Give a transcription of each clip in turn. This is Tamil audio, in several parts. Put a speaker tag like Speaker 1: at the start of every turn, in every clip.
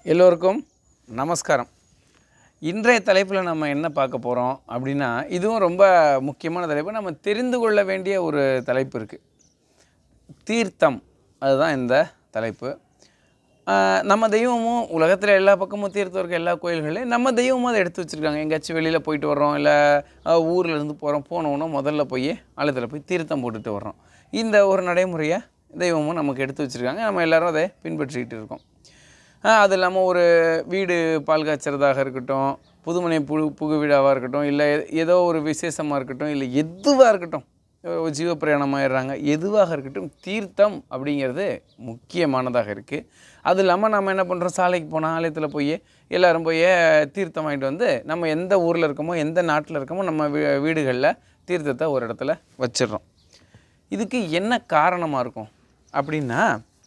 Speaker 1: எல்லோருக்கும் நமஸ்காரம் இன்றைய தலைப்பில் நம்ம என்ன பார்க்க போகிறோம் அப்படின்னா இதுவும் ரொம்ப முக்கியமான தலைப்பு நம்ம தெரிந்து கொள்ள வேண்டிய ஒரு தலைப்பு இருக்குது தீர்த்தம் அதுதான் இந்த தலைப்பு ஆஹ் நம்ம தெய்வமும் உலகத்தில் எல்லா பக்கமும் தீர்த்தம் இருக்க எல்லா கோயில்களையும் நம்ம தெய்வமும் அதை எடுத்து வச்சுருக்காங்க எங்கேயாச்சும் வெளியில் போயிட்டு வர்றோம் இல்லை ஊரில் இருந்து போகிறோம் போனோன்னா முதல்ல போய் ஆலயத்தில் போய் தீர்த்தம் போட்டுட்டு வர்றோம் இந்த ஒரு நடைமுறையை தெய்வமும் நமக்கு எடுத்து வச்சுருக்காங்க நம்ம எல்லாரும் அதை பின்பற்றிக்கிட்டு இருக்கோம் ஆஹ் அது இல்லாமல் ஒரு வீடு பால் காய்ச்சறதாக இருக்கட்டும் புதுமனை புது புகு வீடாவாக இருக்கட்டும் இல்லை ஏதோ ஒரு விசேஷமாக இருக்கட்டும் இல்லை எதுவாக இருக்கட்டும் ஒரு ஜீவ பிரயாணமாயிடுறாங்க எதுவாக இருக்கட்டும் தீர்த்தம் அப்படிங்கிறது முக்கியமானதாக இருக்குது அது இல்லாமல் நம்ம என்ன பண்ணுறோம் சாலைக்கு போனால் ஆலயத்தில் போய் எல்லாரும் போய் தீர்த்தம் வாங்கிட்டு வந்து நம்ம எந்த ஊரில் இருக்கோமோ எந்த நாட்டில் இருக்கோமோ நம்ம வீ வீடுகளில் தீர்த்தத்தை ஒரு இடத்துல வச்சிடுறோம் இதுக்கு என்ன காரணமாக இருக்கும் அப்படின்னா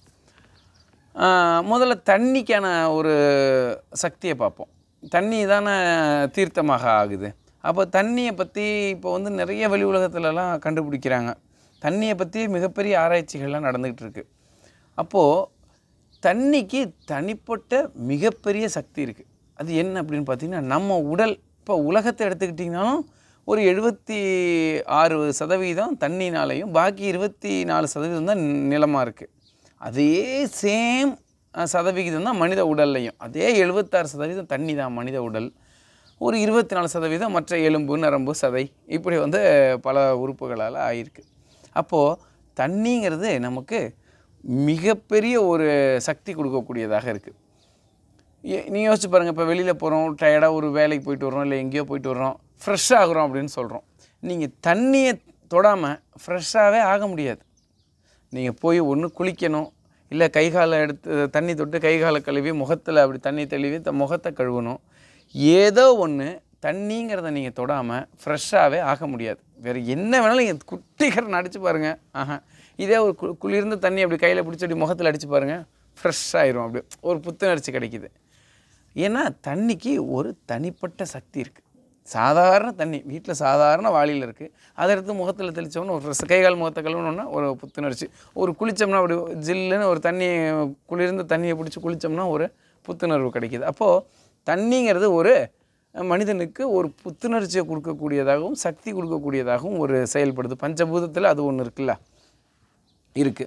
Speaker 1: ஆஹ் முதல்ல தண்ணிக்கான ஒரு சக்தியை பார்ப்போம் தண்ணி தானே தீர்த்தமாக ஆகுது அப்போ தண்ணியை பற்றி இப்போ வந்து நிறைய வெளி உலகத்துலலாம் கண்டுபிடிக்கிறாங்க தண்ணியை பற்றி மிகப்பெரிய ஆராய்ச்சிகள்லாம் நடந்துக்கிட்டு இருக்கு அப்போது தண்ணிக்கு தனிப்பட்ட மிகப்பெரிய சக்தி இருக்குது அது என்ன அப்படின்னு பார்த்தீங்கன்னா நம்ம உடல் இப்போ உலகத்தை எடுத்துக்கிட்டிங்கனாலும் ஒரு எழுபத்தி ஆறு சதவீதம் தண்ணினாலையும் பாக்கி இருபத்தி நாலு சதவீதம் தான் நிலமாக இருக்குது அதே சேம் சதவிகிதம் தான் மனித உடல்லையும் அதே எழுபத்தாறு சதவீதம் தண்ணி தான் மனித உடல் ஒரு இருபத்தி நாலு சதவீதம் மற்ற எலும்பு நரம்பு சதை இப்படி வந்து பல உறுப்புகளால் ஆயிருக்கு அப்போது தண்ணிங்கிறது நமக்கு மிகப்பெரிய ஒரு சக்தி கொடுக்கக்கூடியதாக இருக்குது நீ யோசிச்சு பாருங்கள் இப்போ வெளியில் போகிறோம் டயர்டாக ஒரு வேலைக்கு போயிட்டு வர்றோம் இல்லை எங்கேயோ போயிட்டு வர்றோம் ஃப்ரெஷ் ஆகுறோம் அப்படின்னு சொல்கிறோம் நீங்கள் தண்ணியை தொடாமல் ஃப்ரெஷ்ஷாகவே ஆக முடியாது நீங்கள் போய் ஒன்று குளிக்கணும் இல்லை கை காலை எடுத்து தண்ணி தொட்டு கை காலை கழுவி முகத்தில் அப்படி தண்ணி தெளிவி த முகத்தை கழுவணும் ஏதோ ஒன்று தண்ணிங்கிறத நீங்கள் தொடாமல் ஃப்ரெஷ்ஷாகவே ஆக முடியாது வேறு என்ன வேணாலும் நீங்கள் குட்டிகரன் அடித்து பாருங்கள் ஆஹா இதே ஒரு கு குளிர்ந்த தண்ணி அப்படி கையில் பிடிச்சி அப்படி முகத்தில் அடித்து பாருங்கள் ஃப்ரெஷ் ஆயிரும் அப்படி ஒரு புத்துணர்ச்சி கிடைக்குது ஏன்னா தண்ணிக்கு ஒரு தனிப்பட்ட சக்தி இருக்குது சாதாரண தண்ணி வீட்டில் சாதாரண வாளியில் இருக்குது அதை எடுத்து முகத்தில் தெளித்தோம்னா ஒரு fresh- கை கால் முகத்தை கழுவணுன்னா ஒரு புத்துணர்ச்சி ஒரு குளித்தோம்னா அப்படி ஜில்லுன்னு ஒரு தண்ணி குளிர்ந்த தண்ணியை பிடிச்சி குளித்தோம்னா ஒரு புத்துணர்வு கிடைக்கிது அப்போது தண்ணிங்கிறது ஒரு மனிதனுக்கு ஒரு புத்துணர்ச்சியை கொடுக்கக்கூடியதாகவும் சக்தி கொடுக்கக்கூடியதாகவும் ஒரு செயல்படுது பஞ்சபூதத்தில் அது ஒன்று இருக்குல்ல இருக்குது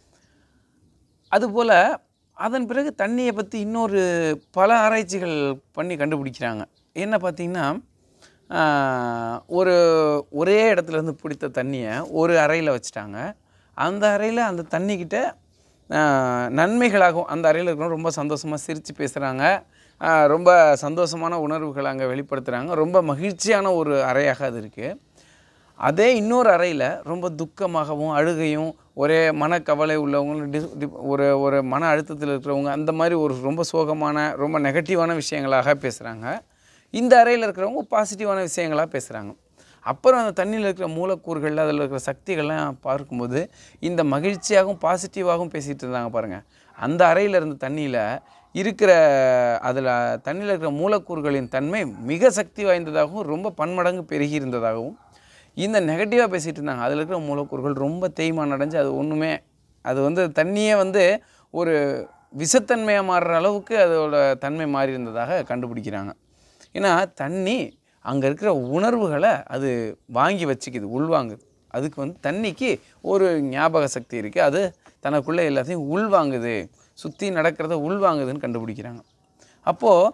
Speaker 1: அதுபோல் அதன் பிறகு தண்ணியை பற்றி இன்னொரு பல ஆராய்ச்சிகள் பண்ணி கண்டுபிடிக்கிறாங்க என்ன பார்த்தீங்கன்னா ஆஹ், ஒரு ஒரே இடத்துல இருந்து பிடித்த தண்ணியை ஒரு அறையில் வச்சுட்டாங்க அந்த அறையில் அந்த தண்ணிக்கிட்ட ஆஹ், நன்மைகளாகவும் அந்த அறையில் இருக்கிறவங்க ரொம்ப சந்தோஷமாக சிரித்து பேசுகிறாங்க ரொம்ப சந்தோஷமான உணர்வுகளை அங்கே வெளிப்படுத்துகிறாங்க ரொம்ப மகிழ்ச்சியான ஒரு அறையாக அது இருக்குது அதே இன்னொரு அறையில் ரொம்ப துக்கமாகவும் அழுகையும் ஒரே மனக்கவலை உள்ளவங்க டி டி- ஒரு ஒரு மன அழுத்தத்தில் இருக்கிறவங்க அந்த மாதிரி ஒரு ரொம்ப சோகமான ரொம்ப நெகட்டிவான விஷயங்களாக பேசுகிறாங்க இந்த அறையில் இருக்கிறவங்க பாசிட்டிவான விஷயங்களாக பேசுகிறாங்க அப்புறம் அந்த தண்ணியில் இருக்கிற மூலக்கூறுகள் அதில் இருக்கிற சக்திகள்லாம் பார்க்கும்போது இந்த மகிழ்ச்சியாகவும் பாசிட்டிவாகவும் பேசிகிட்டு இருந்தாங்க பாருங்கள் அந்த அறையில் இருந்த தண்ணியில் இருக்கிற அதில் தண்ணியில் இருக்கிற மூலக்கூறுகளின் தன்மை மிக சக்தி வாய்ந்ததாகவும் ரொம்ப பன்மடங்கு பெருகி இருந்ததாகவும் இந்த நெகட்டிவாக பேசிகிட்டு இருந்தாங்க அதில் இருக்கிற மூலக்கூறுகள் ரொம்ப தேய்மானம் அடைஞ்சு அது ஒன்றுமே அது வந்து தண்ணியே வந்து ஒரு விஷத்தன்மையாக மாறுற அளவுக்கு அதோட தன்மை மாறி இருந்ததாக கண்டுபிடிக்கிறாங்க ஏன்னா தண்ணி அங்கே இருக்கிற உணர்வுகளை அது வாங்கி வச்சுக்குது உள்வாங்குது அதுக்கு வந்து தண்ணிக்கு ஒரு ஞாபக சக்தி இருக்குது அது தனக்குள்ளே எல்லாத்தையும் உள்வாங்குது சுற்றி நடக்கிறத உள்வாங்குதுன்னு கண்டுபிடிக்கிறாங்க அப்போது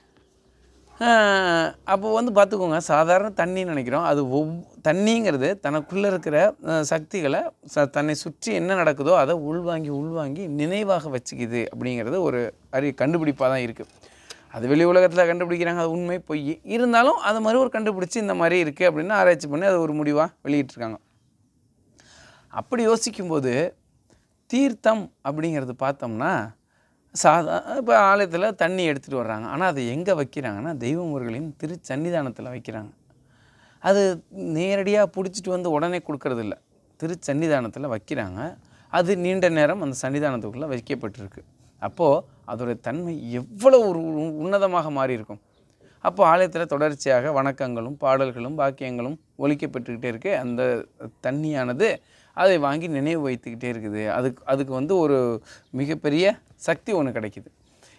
Speaker 1: அப்போ வந்து பார்த்துக்கோங்க சாதாரண தண்ணின்னு நினைக்கிறோம் அது ஒவ் தண்ணிங்கிறது தனக்குள்ளே இருக்கிற அஹ், சக்திகளை ச தன்னை சுற்றி என்ன நடக்குதோ அதை உள்வாங்கி உள்வாங்கி நினைவாக வச்சுக்குது அப்படிங்கிறது ஒரு அறி கண்டுபிடிப்பாக தான் இருக்குது அது வெளி உலகத்தில் கண்டுபிடிக்கிறாங்க அது உண்மை பொய் இருந்தாலும் அது மாதிரி ஒரு கண்டுபிடிச்சி இந்த மாதிரி இருக்குது அப்படின்னு ஆராய்ச்சி பண்ணி அது ஒரு முடிவாக வெளியிட்டிருக்காங்க அப்படி யோசிக்கும்போது தீர்த்தம் அப்படிங்கிறது பார்த்தோம்னா சாதா இப்போ ஆலயத்தில் தண்ணி எடுத்துகிட்டு வர்றாங்க ஆனால் அதை எங்கே வைக்கிறாங்கன்னா தெய்வ முருகளின் திருச்சன்னிதானத்தில் வைக்கிறாங்க அது நேரடியாக பிடிச்சிட்டு வந்து உடனே கொடுக்கறதில்ல திருச்சன்னிதானத்தில் வைக்கிறாங்க அது நீண்ட நேரம் அந்த சன்னிதானத்துக்குள்ளே வைக்கப்பட்டிருக்கு அப்போது அதோடைய தன்மை எவ்வளோ ஒரு உ- உன்னதமாக மாறி இருக்கும் அப்போ ஆலயத்தில் தொடர்ச்சியாக வணக்கங்களும் பாடல்களும் பாக்கியங்களும் ஒலிக்கப்பட்டுக்கிட்டே இருக்கு அந்த தண்ணியானது அதை வாங்கி நினைவு வைத்துக்கிட்டே இருக்குது அதுக்கு அதுக்கு வந்து ஒரு மிகப்பெரிய சக்தி ஒன்று கிடைக்குது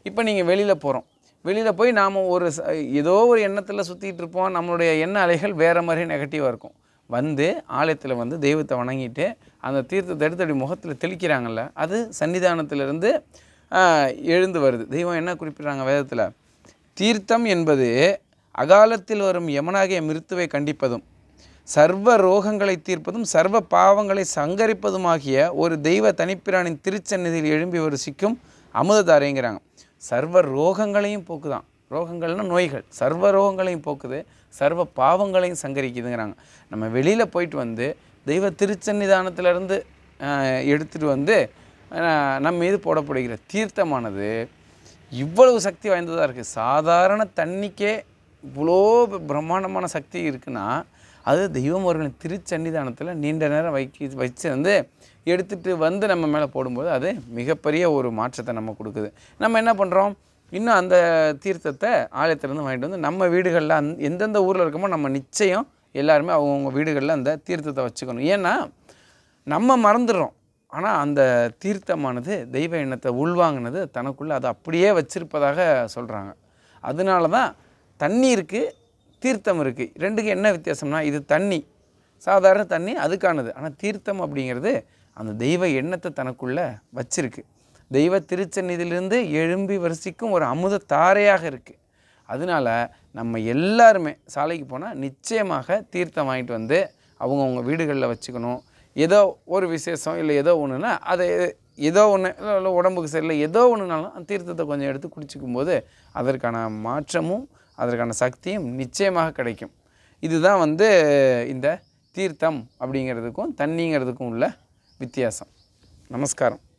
Speaker 1: இப்போ நீங்கள் வெளியில் போகிறோம் வெளியில் போய் நாம் ஒரு ச- ஏதோ ஒரு எண்ணத்தில் சுற்றிட்டு இருப்போம் நம்மளுடைய எண்ண அலைகள் வேறு மாதிரி நெகட்டிவாக இருக்கும் வந்து ஆலயத்தில் வந்து தெய்வத்தை வணங்கிட்டு அந்த தீர்த்தத்தை எடுத்து அப்படி முகத்தில் தெளிக்கிறாங்கல்ல அது சன்னிதானத்திலிருந்து ஆஹ், எழுந்து வருது தெய்வம் என்ன குறிப்பிட்றாங்க வேதத்தில் தீர்த்தம் என்பது அகாலத்தில் வரும் யமனாகிய மிருத்துவை கண்டிப்பதும் சர்வ ரோகங்களை தீர்ப்பதும் சர்வ பாவங்களை சங்கரிப்பதுமாகிய ஒரு தெய்வ தனிப்பிரானின் திருச்சந்நிதியில் எழும்பி வரிசிக்கும் அமுததாரைங்கிறாங்க சர்வ ரோகங்களையும் போக்குதான் ரோகங்கள்னா நோய்கள் சர்வ ரோகங்களையும் போக்குது சர்வ பாவங்களையும் சங்கரிக்குதுங்கிறாங்க நம்ம வெளியில் போயிட்டு வந்து தெய்வ திருச்சன்னிதானத்திலேருந்து எடுத்துகிட்டு வந்து ஆஹ், நம்ம மீது போடப்படுகிற தீர்த்தமானது இவ்வளவு சக்தி வாய்ந்ததாக இருக்குது சாதாரண தண்ணிக்கே இவ்வளோ பிரம்மாண்டமான சக்தி இருக்குன்னா அது தெய்வம் அவர்களின் திருச்சன்னிதானத்தில் நீண்ட நேரம் வைக்கி வச்சு வந்து எடுத்துகிட்டு வந்து நம்ம மேலே போடும்போது அது மிகப்பெரிய ஒரு மாற்றத்தை நம்ம கொடுக்குது நம்ம என்ன பண்ணுறோம் இன்னும் அந்த தீர்த்தத்தை ஆலயத்திலேருந்து வாங்கிட்டு வந்து நம்ம வீடுகளில் அந் எந்தெந்த ஊரில் இருக்கமோ நம்ம நிச்சயம் எல்லாருமே அவங்கவுங்க வீடுகளில் அந்த தீர்த்தத்தை வச்சுக்கணும் ஏன்னா நம்ம மறந்துடுறோம் ஆனால் அந்த தீர்த்தமானது தெய்வ எண்ணத்தை உள்வாங்கினது தனக்குள்ளே அதை அப்படியே வச்சிருப்பதாக சொல்கிறாங்க அதனால தான் தண்ணி இருக்குது தீர்த்தம் இருக்குது ரெண்டுக்கு என்ன வித்தியாசம்னா இது தண்ணி சாதாரண தண்ணி அதுக்கானது ஆனால் தீர்த்தம் அப்படிங்கிறது அந்த தெய்வ எண்ணத்தை தனக்குள்ளே வச்சிருக்கு தெய்வ திருச்சந்நிதியிலிருந்து எழும்பி வரிசிக்கும் ஒரு அமுத தாரையாக இருக்குது அதனால நம்ம எல்லாருமே சாலைக்கு போனால் நிச்சயமாக தீர்த்தம் வாங்கிட்டு வந்து அவங்கவுங்க வீடுகளில் வச்சுக்கணும் ஏதோ ஒரு விசேஷம் இல்லை ஏதோ ஒன்றுனா அதை ஏதோ ஒன்று இல்லை உடம்புக்கு சரியில்லை ஏதோ ஒன்றுனாலும் அந்த தீர்த்தத்தை கொஞ்சம் எடுத்து குடிச்சிக்கும் போது அதற்கான மாற்றமும் அதற்கான சக்தியும் நிச்சயமாக கிடைக்கும் இதுதான் வந்து இந்த தீர்த்தம் அப்படிங்கிறதுக்கும் தண்ணிங்கிறதுக்கும் உள்ள வித்தியாசம் நமஸ்காரம்